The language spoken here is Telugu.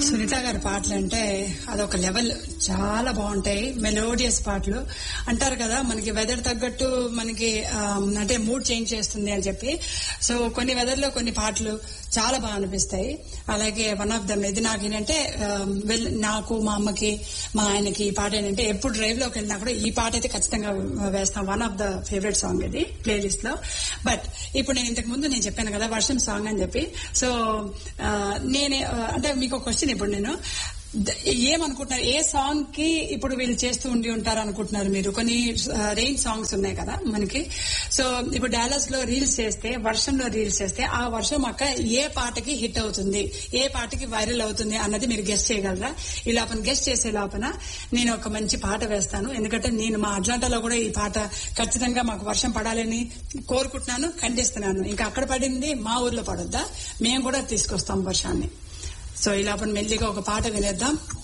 సునీత గారి పాటలు అంటే అదొక లెవెల్ చాలా బాగుంటాయి మెలోడియస్ పాటలు అంటారు కదా మనకి వెదర్ తగ్గట్టు మనకి ఆ, అంటే మూడ్ చేంజ్ చేస్తుంది అని చెప్పి సో కొన్ని వెదర్ లో కొన్ని పాటలు చాలా బాగా అనిపిస్తాయి అలాగే వన్ ఆఫ్ దమ్ ఇది నాకు ఏంటంటే ఆ, వెల్- నాకు మా అమ్మకి మా ఆయనకి ఈ పాట ఏంటంటే ఎప్పుడు డ్రైవ్ లోకి వెళ్ళినా కూడా ఈ పాట అయితే ఖచ్చితంగా వేస్తాం one of the favourite song ఇది ప్లేలిస్ట్ లో బట్ ఇప్పుడు నేను ఇంతకు ముందు నేను చెప్పాను కదా వర్షం సాంగ్ అని చెప్పి సో ఆ, నేనే ఆ, అంటే మీకు ఒక క్వశ్చన్ ఇప్పుడు నేను ద- ఏమనుకుంటున్నారు ఏ సాంగ్ కి ఇప్పుడు వీళ్ళు చేస్తూ ఉండి ఉంటారు అనుకుంటున్నారు మీరు కొన్ని రెయిన్ సాంగ్స్ ఉన్నాయి కదా మనకి సో ఇప్పుడు డాలస్ లో రీల్స్ చేస్తే వర్షంలో రీల్స్ చేస్తే ఆ వర్షం అక్క ఏ పాటకి హిట్ అవుతుంది ఏ పాటకి వైరల్ అవుతుంది అన్నది మీరు గెస్ట్ చేయగలరా ఈ లోపల గెస్ట్ చేసే లోపల నేను ఒక మంచి పాట వేస్తాను ఎందుకంటే నేను మా అట్లాంటాలో కూడా ఈ పాట ఖచ్చితంగా మాకు వర్షం పడాలని కోరుకుంటున్నాను ఖండిస్తున్నాను ఇంకా అక్కడ పడింది మా ఊర్లో పడొద్దా మేము కూడా తీసుకొస్తాం వర్షాన్ని సో ఈ లోపల మెల్లిగా ఒక పాట వినేద్దాం